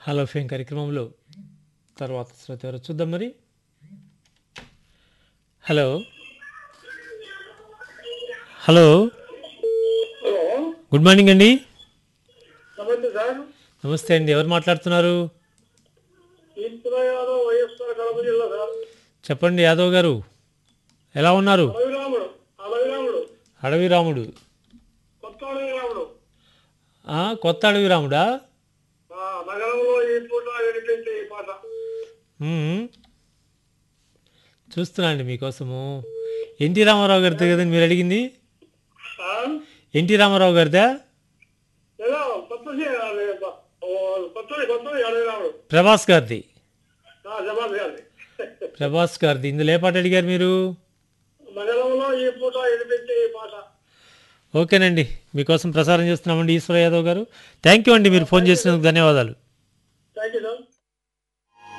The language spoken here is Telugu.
హలో ఫేమ్ కార్యక్రమంలో తర్వాత శ్రోత ఎవరో చూద్దాం మరి hello hello hello good morning అండి నమస్తే సార్ నమస్తే అండి ఎవరు మాట్లాడుతున్నారు ఈశ్వర యాదవ్ వైఎస్ఆర్ కడప జిల్లా సార్ చెప్పండి యాదవ్ గారు ఎలా ఉన్నారు అడవిరాముడు అడవిరాముడు అడవి రాముడు కొత్త అడవిరాముడు ఆ, కొత్త అడవి రాముడా ఆ, నగరంలో ఈ పూట వినిపించే ఈ పాట మ్మ్. చూస్తున్నా అండి మీకోసము ఎన్టీ రామారావు గారితో కదండి మీరు అడిగింది సార్ ఎన్టీ రామారావు గారిదా ఏదో కొత్త సీ- అది బ- ఓ, కొత్తది కొత్తది అడవిరాముడు ప్రభాస్ గారిది ఆ, జమాత్ గారి ప్రభాస్ గారిది ఇందులో ఏ పాట అడిగారు మీరు నగరంలో ఈ పూట వినిపించే ఈ పాట ఓకేనండి మీకోసం ప్రసారం చేస్తున్నామండి ఈశ్వర యాదవ్ గారు థ్యాంక్ యూ అండి మీరు ఫోన్ చేసినందుకు ధన్యవాదాలు థ్యాంక్ యూ సార్